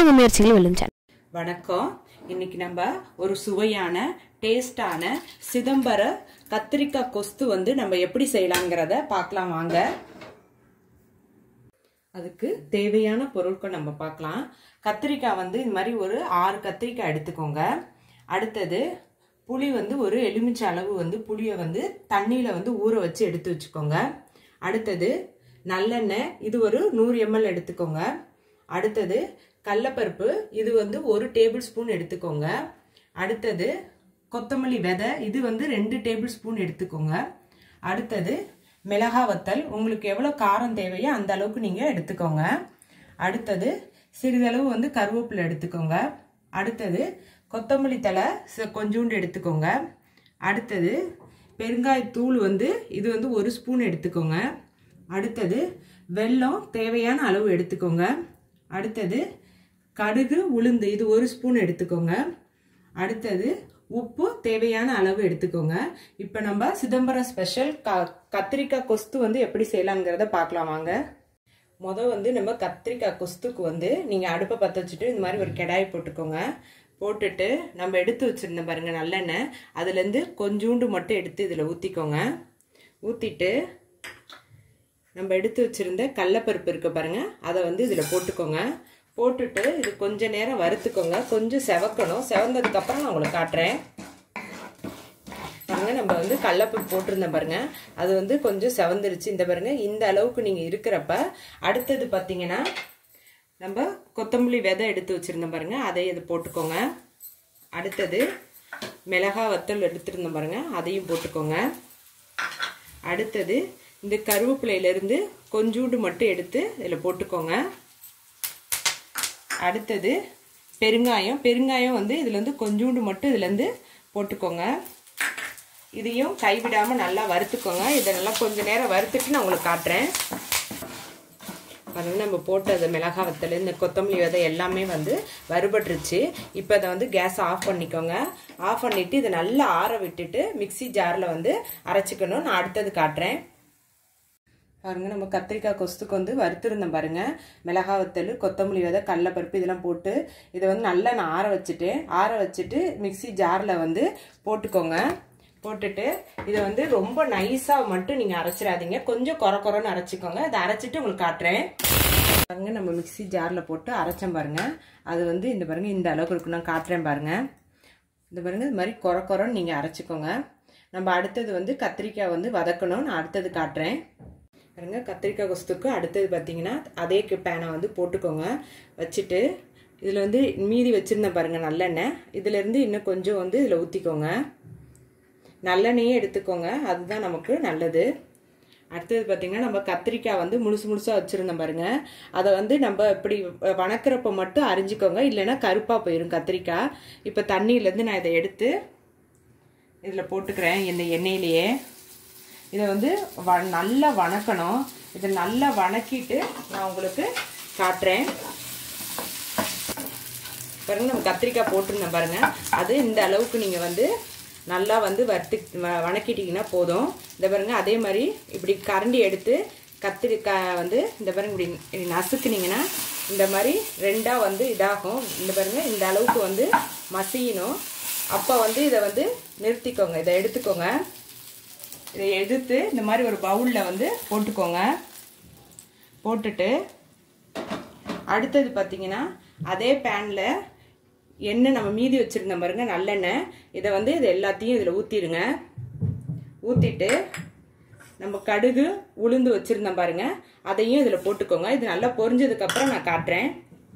உங்க முயற்சிகள் வெல்லும் சேனல் வணக்கம் இன்னைக்கு நம்ம ஒரு சுவையான டேஸ்டான சிதம்பர கத்திரிக்காய் கொஸ்து வந்து நம்ம எப்படி செய்யலாங்கிறத பார்க்கலாம் வாங்க அதுக்கு தேவையான பொருட்கள் நம்ம பார்க்கலாம் கத்திரிக்காய் வந்து இந்த மாதிரி ஒரு ஆறு கத்திரிக்காய் எடுத்துக்கோங்க அடுத்தது புளி வந்து ஒரு எலுமிச்சை அளவு வந்து புளியை வந்து தண்ணியில் வந்து ஊற வச்சு எடுத்து வச்சுக்கோங்க அடுத்தது நல்லெண்ணெய் இது ஒரு நூறு எம்எல் எடுத்துக்கோங்க அடுத்தது கடலப்பருப்பு இது வந்து ஒரு டேபிள் ஸ்பூன் எடுத்துக்கோங்க அடுத்தது கொத்தமல்லி விதை இது வந்து ரெண்டு டேபிள் ஸ்பூன் எடுத்துக்கோங்க அடுத்தது மிளகா வத்தல் உங்களுக்கு எவ்வளோ காரம் தேவையோ அந்த அளவுக்கு நீங்கள் எடுத்துக்கோங்க அடுத்தது சிறிதளவு வந்து கருவேப்பிலை எடுத்துக்கோங்க அடுத்தது கொத்தமல்லி தலை ச- கொஞ்சூண்டு எடுத்துக்கோங்க அடுத்தது பெருங்காயத்தூள் வந்து இது வந்து ஒரு ஸ்பூன் எடுத்துக்கோங்க அடுத்தது வெல்லம் தேவையான அளவு எடுத்துக்கோங்க அடுத்தது கடுகு உளுந்து இது ஒரு ஸ்பூன் எடுத்துக்கோங்க அடுத்தது உப்பு தேவையான அளவு எடுத்துக்கோங்க இப்போ நம்ம சிதம்பரம் ஸ்பெஷல் க கத்திரிக்காய் கொஸ்து வந்து எப்படி செய்யலாங்கிறத பார்க்கலாம் வாங்க முத வந்து நம்ம கத்திரிக்காய் கொஸ்துக்கு வந்து நீங்கள் அடுப்பை பற்ற வச்சுட்டு இந்த மாதிரி ஒரு கடாய் போட்டுக்கோங்க போட்டுட்டு நம்ம எடுத்து வச்சுருந்தோம் பாருங்க நல்லெண்ணெய் அதுலேருந்து கொஞ்சூண்டு மட்டும் எடுத்து இதில் ஊற்றிக்கோங்க ஊற்றிட்டு நம்ம எடுத்து வச்சிருந்த கடலப்பருப்பு இருக்கு பாருங்க அதை வந்து இதில் போட்டுக்கோங்க போட்டுட்டு இது கொஞ்ச நேரம் வறுத்துக்கோங்க கொஞ்சம் செவக்கணும் செவந்ததுக்கு அப்புறம் நான் உங்களுக்கு காட்டுறேன் பாருங்க நம்ம வந்து கடலப்பருப்பு போட்டிருந்தேன் பாருங்க அது வந்து கொஞ்சம் செவந்துருச்சு இந்த பாருங்க இந்த அளவுக்கு நீங்க இருக்கிறப்ப அடுத்தது பார்த்தீங்கன்னா நம்ம கொத்தமல்லி விதை எடுத்து வச்சிருந்தோம் பாருங்க அதை இது போட்டுக்கோங்க அடுத்தது மிளகா வத்தல் எடுத்துருந்தோம் பாருங்க அதையும் போட்டுக்கோங்க அடுத்தது இந்த கருவேப்பிலையிலேருந்து கொஞ்சூண்டு மட்டும் எடுத்து இதில் போட்டுக்கோங்க அடுத்தது பெருங்காயம் பெருங்காயம் வந்து இதில் வந்து கொஞ்சூண்டு மட்டும் இதுலேருந்து போட்டுக்கோங்க இதையும் கைவிடாமல் நல்லா வறுத்துக்கோங்க இதை நல்லா கொஞ்சம் நேரம் வறுத்துட்டு நான் உங்களுக்கு காட்டுறேன் பாருங்க நம்ம போட்ட அந்த மிளகா வத்தல் இந்த கொத்தமல்லி விதை எல்லாமே வந்து வறுபட்டுருச்சு இப்போ அதை வந்து கேஸ் ஆஃப் பண்ணிக்கோங்க ஆஃப் பண்ணிட்டு இதை நல்லா ஆற விட்டுட்டு மிக்ஸி ஜாரில் வந்து அரைச்சிக்கணும் நான் அடுத்தது காட்டுறேன் பாருங்க நம்ம கத்திரிக்காய் கொஸ்துக்கு வந்து வறுத்துருந்தோம் பாருங்க மிளகா வத்தல் கொத்தமல்லி விதை கடலப்பருப்பு இதெல்லாம் போட்டு இதை வந்து நல்லா நான் ஆற வச்சுட்டு ஆற வச்சுட்டு மிக்ஸி ஜாரில் வந்து போட்டுக்கோங்க போட்டுட்டு இதை வந்து ரொம்ப நைஸாக மட்டும் நீங்கள் அரைச்சிடாதீங்க கொஞ்சம் குறை குறைன்னு அரைச்சிக்கோங்க இதை அரைச்சிட்டு உங்களுக்கு காட்டுறேன் பாருங்க நம்ம மிக்ஸி ஜாரில் போட்டு அரைச்சோம் பாருங்க அது வந்து இந்த பாருங்க இந்த அளவுக்கு இருக்கு நான் காட்டுறேன் பாருங்க இந்த பாருங்க இது மாதிரி குறை குறைன்னு நீங்கள் அரைச்சிக்கோங்க நம்ம அடுத்தது வந்து கத்திரிக்காய் வந்து வதக்கணும் நான் அடுத்தது காட்டுறேன் பாருங்க கத்திரிக்காய் கொஸ்துக்கு அடுத்தது பார்த்தீங்கன்னா அதே பேனை வந்து போட்டுக்கோங்க வச்சுட்டு இதில் வந்து மீதி வச்சுருந்தேன் பாருங்கள் நல்லெண்ணெய் இதுலேருந்து இன்னும் கொஞ்சம் வந்து இதில் ஊற்றிக்கோங்க நல்லெண்ணெயே எடுத்துக்கோங்க அதுதான் நமக்கு நல்லது அடுத்தது பார்த்திங்கன்னா நம்ம கத்திரிக்காய் வந்து முழுசு முழுசாக வச்சுருந்தோம் பாருங்க அதை வந்து நம்ம இப்படி வணக்கிறப்ப மட்டும் அரிஞ்சிக்கோங்க இல்லைன்னா கருப்பாக போயிடும் கத்திரிக்காய் இப்போ தண்ணியிலேருந்து நான் இதை எடுத்து இதில் போட்டுக்கிறேன் இந்த எண்ணெயிலேயே இதை வந்து வ நல்லா வணக்கணும் இதை நல்லா வணக்கிட்டு நான் உங்களுக்கு காட்டுறேன் பாருங்க நம்ம கத்திரிக்காய் போட்டிருந்தேன் பாருங்க அது இந்த அளவுக்கு நீங்கள் வந்து நல்லா வந்து வறுத்து வ- வணக்கிட்டீங்கன்னா போதும் இந்த பாருங்க அதே மாதிரி இப்படி கரண்டி எடுத்து கத்திரிக்காய் வந்து இந்த பாருங்க இப்படி இப்படி நசுக்குனீங்கன்னா இந்த மாதிரி ரெண்டாக வந்து இதாகும் இந்த பாருங்க இந்த அளவுக்கு வந்து மசியணும் அப்போ வந்து இதை வந்து நிறுத்திக்கோங்க இதை எடுத்துக்கோங்க இதை எடுத்து இந்த மாதிரி ஒரு பவுலில் வந்து போட்டுக்கோங்க போட்டுட்டு அடுத்தது பார்த்தீங்கன்னா அதே பேனில் எண்ணெய் நம்ம மீதி வச்சுருந்தோம் பாருங்க நல்லெண்ணெய் இதை வந்து இது எல்லாத்தையும் இதில் ஊற்றிடுங்க ஊற்றிட்டு நம்ம கடுகு உளுந்து வச்சுருந்தோம் பாருங்க அதையும் இதில் போட்டுக்கோங்க இது நல்லா பொரிஞ்சதுக்கப்புறம் நான் காட்டுறேன்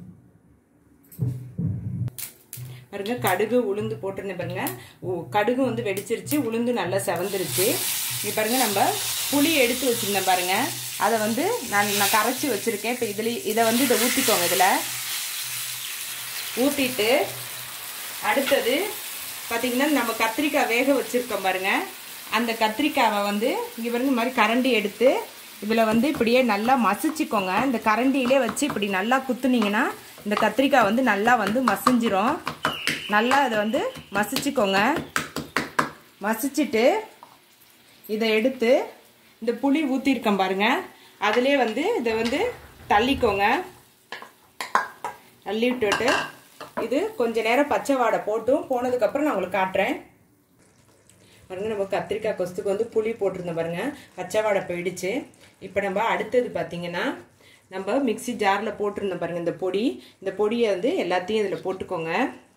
பாருங்க கடுகு உளுந்து போட்டிருந்தேன் பாருங்க உ- கடுகு வந்து வெடிச்சிருச்சு உளுந்து நல்லா செவந்துருச்சு இங்க பாருங்க நம்ம புளி எடுத்து வச்சிருந்தேன் பாருங்க அதை வந்து நான் நான் கரைச்சி வச்சிருக்கேன் இப்போ இதுல இதை வந்து இதை ஊற்றிக்கோங்க இதில் ஊற்றிட்டு அடுத்தது பார்த்தீங்கன்னா நம்ம கத்திரிக்காய் வேக வச்சிருக்கோம் பாருங்க அந்த கத்திரிக்காவை வந்து இங்கே பாருங்க இந்த மாதிரி கரண்டி எடுத்து இதில் வந்து இப்படியே நல்லா மசிச்சுக்கோங்க இந்த கரண்டியிலே வச்சு இப்படி நல்லா குத்துனீங்கன்னா இந்த கத்திரிக்காய் வந்து நல்லா வந்து மசிஞ்சிரும் நல்லா இதை வந்து மசிச்சுக்கோங்க மசிச்சுட்டு இதை எடுத்து இந்த புளி ஊற்றிருக்கேன் பாருங்க அதிலே வந்து இதை வந்து தள்ளிக்கோங்க அள்ளி விட்டுட்டு இது கொஞ்ச நேரம் பச்சை வாடை போட்டும் போனதுக்கப்புறம் நான் உங்களுக்கு காட்டுறேன் பாருங்க நம்ம கத்திரிக்காய் கொஸ்துக்கு வந்து புளி போட்டிருந்தோம் பாருங்க பச்சை வாடை போயிடுச்சு இப்போ நம்ம அடுத்தது பார்த்தீங்கன்னா நம்ம மிக்சி ஜாரில் போட்டிருந்தோம் பாருங்க இந்த பொடி இந்த பொடியை வந்து எல்லாத்தையும் இதில் போட்டுக்கோங்க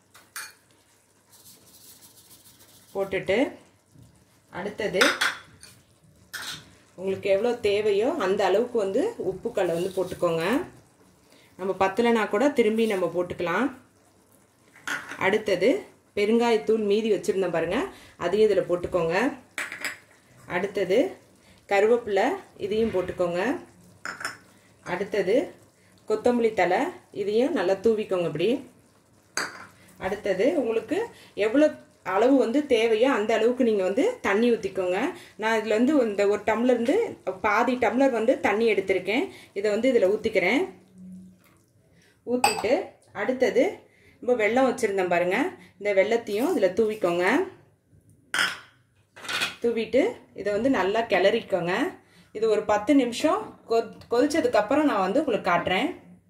போட்டுட்டு அடுத்தது உங்களுக்கு எவ்வளோ தேவையோ அந்த அளவுக்கு வந்து உப்புக்கல்லை வந்து போட்டுக்கோங்க நம்ம பத்தலைனா கூட திரும்பி நம்ம போட்டுக்கலாம் அடுத்தது பெருங்காயத்தூள் மீதி வச்சுருந்தோம் பாருங்கள் அதையும் இதில் போட்டுக்கோங்க அடுத்தது கருவேப்பிலை இதையும் போட்டுக்கோங்க அடுத்தது கொத்தமல்லி தலை இதையும் நல்லா தூவிக்கோங்க இப்படி அடுத்தது உங்களுக்கு எவ்வளோ அளவு வந்து தேவையோ அந்த அளவுக்கு நீங்கள் வந்து தண்ணி ஊற்றிக்கோங்க நான் இதில் வந்து இந்த ஒரு டம்ளர் வந்து பாதி டம்ளர் வந்து தண்ணி எடுத்திருக்கேன் இதை வந்து இதில் ஊற்றிக்கிறேன் ஊற்றிட்டு அடுத்தது இப்போ வெள்ளம் வச்சுருந்தேன் பாருங்கள் இந்த வெள்ளத்தையும் இதில் தூவிக்கோங்க தூவிட்டு இதை வந்து நல்லா கிளறிக்கோங்க இது ஒரு பத்து நிமிஷம் கொ கொதிச்சதுக்கப்புறம் நான் வந்து உங்களுக்கு காட்டுறேன்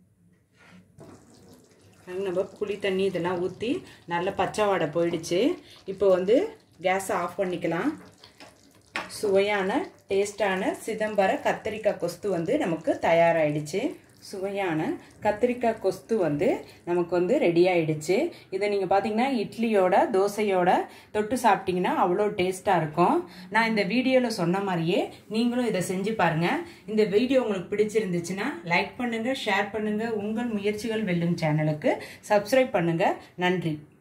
நம்ம புளி தண்ணி இதெல்லாம் ஊற்றி நல்ல பச்சை வாடை போயிடுச்சு இப்போ வந்து கேஸை ஆஃப் பண்ணிக்கலாம் சுவையான டேஸ்டான சிதம்பர கத்திரிக்காய் கொஸ்து வந்து நமக்கு தயாராகிடுச்சு சுவையான கத்திரிக்காய் கொஸ்து வந்து நமக்கு வந்து ரெடி ஆயிடுச்சு இதை நீங்கள் பார்த்தீங்கன்னா இட்லியோட தோசையோட தொட்டு சாப்பிட்டீங்கன்னா அவ்வளோ டேஸ்ட்டாக இருக்கும் நான் இந்த வீடியோவில் சொன்ன மாதிரியே நீங்களும் இதை செஞ்சு பாருங்கள் இந்த வீடியோ உங்களுக்கு பிடிச்சிருந்துச்சுன்னா லைக் பண்ணுங்கள் ஷேர் பண்ணுங்கள் உங்கள் முயற்சிகள் வெல்லும் சேனலுக்கு சப்ஸ்கிரைப் பண்ணுங்கள் நன்றி